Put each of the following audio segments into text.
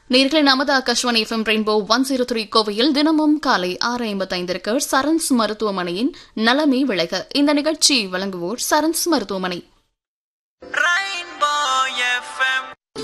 நேர்களை நமது Akashvani FM rainbow one zero three கோவையில் தினமும் காலை ஆறு ஐம்பத்தைந்திற்கு சரண்ஸ் மருத்துவமனையின் நலமே விளைக இந்த நிகழ்ச்சி வழங்குவோர் சரண்ஸ் மருத்துவமனை Rainbow FM.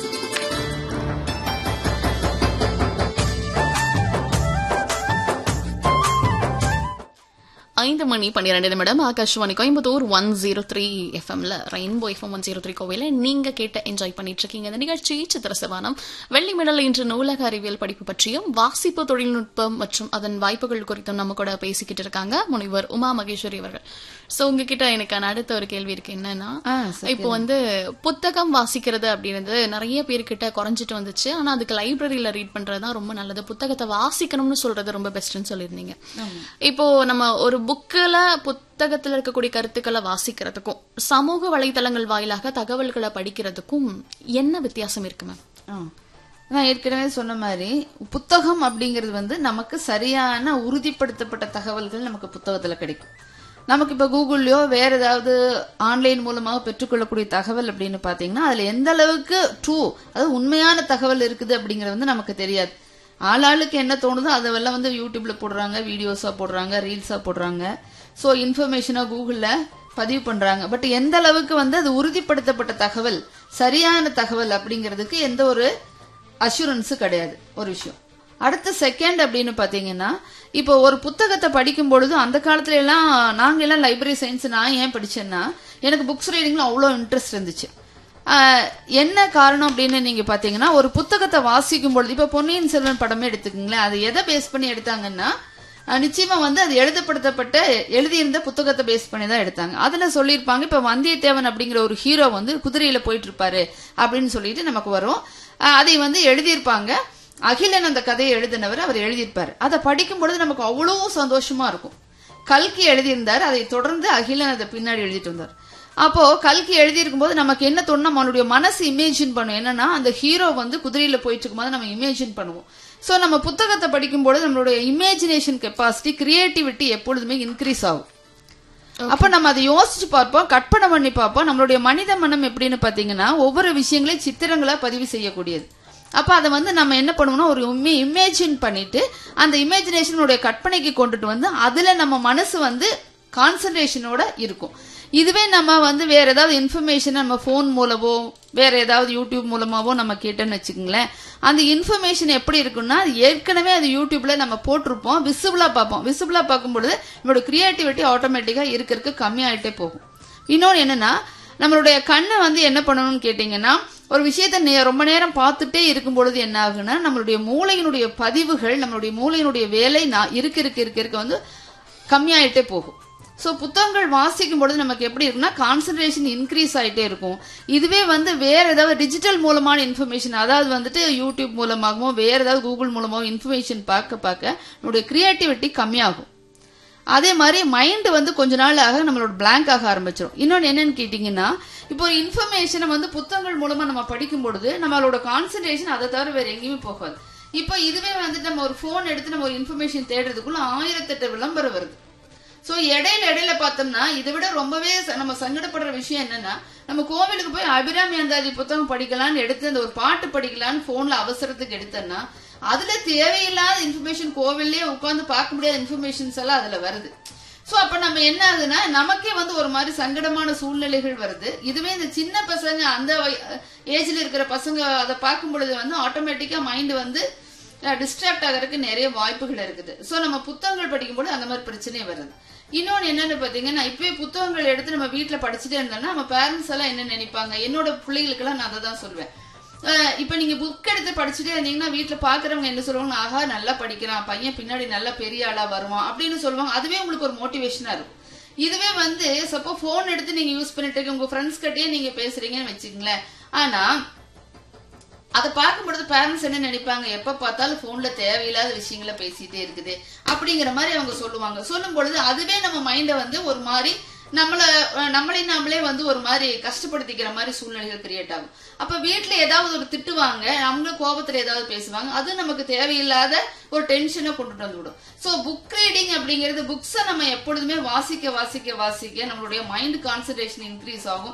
ஐந்து மணி பன்னிரண்டு நிமிடம் Akashvani Coimbatore one zero three எஃப்எம்ல rainbow FM one zero three கோவையில நீங்க கேட்ட என்ஜாய் பண்ணிட்டு இருக்கீங்க இந்த நிகழ்ச்சி சித்திரசவானம் வெள்ளி மெடல் இன்று நூலக அறிவியல் படிப்பு பற்றியும் வாசிப்பு தொழில்நுட்பம் மற்றும் அதன் வாய்ப்புகள் குறித்தும் நம்ம கூட பேசிக்கிட்டு இருக்காங்க முனைவர் உமா மகேஸ்வரி அவர்கள் சோ உங்ககிட்ட எனக்கான அடுத்த ஒரு கேள்வி இருக்கு என்னன்னா இப்போ வந்து புத்தகம் வாசிக்கிறது அப்படின்றது நிறைய பேர்கிட்ட குறைஞ்சிட்டு வந்துச்சு ஆனா அதுக்கு லைப்ரரியில ரீட் பண்றது தான் ரொம்ப நல்லது புத்தகத்தை வாசிக்கணும்னு சொல்றது ரொம்ப பெஸ்ட்னு சொல்லியிருந்தீங்க இப்போ நம்ம ஒரு புக்கில் புத்தகத்துல இருக்கக்கூடிய கருத்துக்களை வாசிக்கிறதுக்கும் சமூக வலைதளங்கள் வாயிலாக தகவல்களை படிக்கிறதுக்கும் என்ன வித்தியாசம் இருக்கு மேம் ஆ. நான் ஏற்கனவே சொன்ன மாதிரி புத்தகம் அப்படிங்கிறது வந்து நமக்கு சரியான உறுதிப்படுத்தப்பட்ட தகவல்கள் நமக்கு புத்தகத்துல கிடைக்கும் நமக்கு இப்ப கூகுள்லயோ வேற ஏதாவது ஆன்லைன் மூலமாக பெற்றுக்கொள்ளக்கூடிய தகவல் அப்படின்னு பாத்தீங்கன்னா அதுல எந்த அளவுக்கு ட்ரூ அதாவது உண்மையான தகவல் இருக்குது அப்படிங்கிறது வந்து நமக்கு தெரியாது ஆளாளுக்கு என்ன தோணுதோ அதெல்லாம் வந்து யூடியூப்ல போடுறாங்க வீடியோஸா போடுறாங்க ரீல்ஸா போடுறாங்க ஸோ இன்ஃபர்மேஷனா கூகுள்ல பதிவு பண்றாங்க பட் எந்த அளவுக்கு வந்து அது உறுதிப்படுத்தப்பட்ட தகவல் சரியான தகவல் அப்படிங்கிறதுக்கு எந்த ஒரு அஷூரன்ஸ் கிடையாது ஒரு விஷயம் அடுத்த செகண்ட் அப்படின்னு பாத்தீங்கன்னா இப்போ ஒரு புத்தகத்தை படிக்கும் பொழுது அந்த காலத்துல எல்லாம் நாங்க எல்லாம் லைப்ரரி சயின்ஸ் நான் ஏன் படிச்சேன்னா எனக்கு புக்ஸ் ரீடிங்ல அவ்வளோ இன்ட்ரெஸ்ட் இருந்துச்சு ஆஹ் என்ன காரணம் அப்படின்னு நீங்க பாத்தீங்கன்னா ஒரு புத்தகத்தை வாசிக்கும் பொழுது இப்ப பொன்னியின் செல்வன் படமே எடுத்துக்கங்களேன் அதை எதை பேஸ் பண்ணி எடுத்தாங்கன்னா அஹ் நிச்சயமா வந்து அது எழுதப்படுத்தப்பட்ட எழுதியிருந்த புத்தகத்தை பேஸ் பண்ணி தான் எடுத்தாங்க அதுல சொல்லியிருப்பாங்க இப்ப வந்தியத்தேவன் அப்படிங்கிற ஒரு ஹீரோ வந்து குதிரையில போயிட்டு இருப்பாரு அப்படின்னு சொல்லிட்டு நமக்கு வரும் அஹ் அதை வந்து எழுதியிருப்பாங்க அகிலன் அந்த கதையை எழுதினவர் அவர் எழுதியிருப்பாரு அதை படிக்கும் பொழுது நமக்கு அவ்வளோ சந்தோஷமா இருக்கும் கல்கி எழுதியிருந்தார் அதை தொடர்ந்து அகிலன் அதை பின்னாடி எழுதிட்டு வந்தார் அப்போ கல்கி எழுதியிருக்கும் போது நமக்கு என்ன தோணும் நம்மளுடைய மனசு இமேஜின் பண்ணும் என்னன்னா அந்த ஹீரோ வந்து குதிரையில போயிட்டு இருக்கும்போது நம்ம இமேஜின் பண்ணுவோம் சோ நம்ம புத்தகத்தை படிக்கும்போது நம்மளுடைய இமேஜினேஷன் கெப்பாசிட்டி கிரியேட்டிவிட்டி எப்பொழுதுமே இன்க்ரீஸ் ஆகும் அப்ப நம்ம அதை யோசிச்சு பார்ப்போம் கற்பனை பண்ணி பார்ப்போம் நம்மளுடைய மனித மனம் எப்படின்னு பாத்தீங்கன்னா ஒவ்வொரு விஷயங்களையும் சித்திரங்களா பதிவு செய்யக்கூடியது அப்ப அதை வந்து நம்ம என்ன பண்ணுவோம்னா ஒரு இமேஜின் பண்ணிட்டு அந்த இமேஜினேஷனுடைய கற்பனைக்கு கொண்டுட்டு வந்து அதுல நம்ம மனசு வந்து கான்சன்ட்ரேஷனோட இருக்கும் இதுவே நம்ம வந்து வேற ஏதாவது இன்ஃபர்மேஷன் நம்ம ஃபோன் மூலமோ வேற ஏதாவது யூடியூப் மூலமாவோ நம்ம கேட்டோம்னு வச்சுக்கோங்களேன் அந்த இன்ஃபர்மேஷன் எப்படி இருக்குன்னா அது ஏற்கனவே அது யூடியூப்ல நம்ம போட்டிருப்போம் விசிபிளா பார்ப்போம் விசிபிளா பார்க்கும்பொழுது நம்மளோட கிரியேட்டிவிட்டி ஆட்டோமேட்டிக்கா இருக்க இருக்க கம்மியாயிட்டே போகும் இன்னொன்று என்னன்னா நம்மளுடைய கண்ணை வந்து என்ன பண்ணணும்னு கேட்டீங்கன்னா ஒரு விஷயத்த நே- ரொம்ப நேரம் பார்த்துட்டே இருக்கும் பொழுது என்ன ஆகுன்னா நம்மளுடைய மூளையினுடைய பதிவுகள் நம்மளுடைய மூளையினுடைய வேலை நான் இருக்க இருக்க இருக்க இருக்க வந்து கம்மியாயிட்டே போகும் ஸோ புத்தகங்கள் வாசிக்கும் பொழுது நமக்கு எப்படி இருக்குன்னா கான்சன்ட்ரேஷன் இன்க்ரீஸ் ஆயிட்டே இருக்கும் இதுவே வந்து வேற ஏதாவது டிஜிட்டல் மூலமான இன்ஃபர்மேஷன் அதாவது வந்துட்டு யூடியூப் மூலமாகவோ வேற ஏதாவது கூகுள் மூலமாகவோ இன்ஃபர்மேஷன் பார்க்க பார்க்க நம்மளுடைய கிரியேட்டிவிட்டி கம்மியாகும் அதே மாதிரி மைண்ட் வந்து கொஞ்ச நாள் ஆக நம்மளோட blank ஆக ஆரம்பிச்சிடும் இன்னொன்று என்னன்னு கேட்டிங்கன்னா இப்போ ஒரு இன்ஃபர்மேஷனை வந்து புத்தகங்கள் மூலமா நம்ம படிக்கும் பொழுது நம்மளோட கான்சன்ட்ரேஷன் அதை தவிர வேற எங்கேயுமே போகாது இப்போ இதுவே வந்துட்டு நம்ம ஒரு ஃபோன் எடுத்து நம்ம ஒரு இன்ஃபர்மேஷன் தேடுறதுக்குள்ள ஆயிரத்தெட்டு விளம்பரம் வருது சோ இடையில இடையில பார்த்தோம்னா இதை விட ரொம்பவே ச- நம்ம சங்கடப்படுற விஷயம் என்னன்னா நம்ம கோவிலுக்கு போய் அபிராமி அந்தாதி புத்தகம் படிக்கலாம்னு எடுத்து அந்த ஒரு பாட்டு படிக்கலாம்னு போன்ல அவசரத்துக்கு எடுத்தேன்னா அதுல தேவையில்லாத இன்ஃபர்மேஷன் கோவில்லயே உட்கார்ந்து பார்க்க முடியாத இன்ஃபர்மேஷன்ஸ் எல்லாம் அதுல வருது சோ அப்ப நம்ம என்ன ஆகுதுன்னா நமக்கே வந்து ஒரு மாதிரி சங்கடமான சூழ்நிலைகள் வருது இதுவே இந்த சின்ன பசங்க அந்த ஏஜ்ல இருக்கிற பசங்க அதை பார்க்கும் பொழுது வந்து ஆட்டோமேட்டிக்கா மைண்ட் வந்து டிஸ்ட்ராக்ட் ஆகிறதுக்கு நிறைய வாய்ப்புகள் இருக்குது சோ நம்ம புத்தகங்கள் படிக்கும்போது அந்த மாதிரி பிரச்சனையே வருது இன்னொன்னு என்னன்னு பாத்தீங்கன்னா இப்பவே புத்தகங்கள் எடுத்து நம்ம வீட்ல படிச்சுட்டே இருந்தோம்னா நம்ம பேரண்ட்ஸ் எல்லாம் என்ன நினைப்பாங்க என்னோட பிள்ளைகளுக்கெல்லாம் நான் அதை தான் சொல்வேன் அஹ் இப்ப நீங்க புக் எடுத்து படிச்சுட்டே இருந்தீங்கன்னா வீட்ல பாக்குறவங்க என்ன சொல்லுவாங்க ஆஹா நல்லா படிக்கிறான் பையன் பின்னாடி நல்லா பெரிய ஆளா வருவான் அப்படின்னு சொல்லுவாங்க அதுவே உங்களுக்கு ஒரு மோட்டிவேஷனா இருக்கும் இதுவே வந்து சப்போ போன் எடுத்து நீங்க யூஸ் பண்ணிட்டு இருக்க உங்க ஃப்ரெண்ட்ஸ் கிட்டயே நீங்க பேசுறீங்கன்னு வச்சுக்கங்களேன் ஆனா அதை பார்க்கும் பொழுது பேரண்ட்ஸ் என்ன நினைப்பாங்க எப்ப பார்த்தாலும் போன்ல தேவையில்லாத விஷயங்களை பேசிட்டே இருக்குது அப்படிங்கிற மாதிரி அவங்க சொல்லுவாங்க சொல்லும் பொழுது அதுவே நம்ம மைண்ட வந்து ஒரு மாதிரி நம்மள அஹ், நம்மளை நாமளே வந்து ஒரு மாதிரி கஷ்டப்படுத்திக்கிற மாதிரி சூழ்நிலைகள் கிரியேட் ஆகும் அப்ப வீட்ல ஏதாவது ஒரு திட்டுவாங்க அவங்க கோபத்துல ஏதாவது பேசுவாங்க அது நமக்கு தேவையில்லாத ஒரு டென்ஷனை கொண்டுட்டு வந்து விடும் சோ புக் ரீடிங் அப்படிங்கிறது புக்ஸை நம்ம எப்பொழுதுமே வாசிக்க வாசிக்க வாசிக்க நம்மளுடைய மைண்ட் கான்சன்ட்ரேஷன் இன்க்ரீஸ் ஆகும்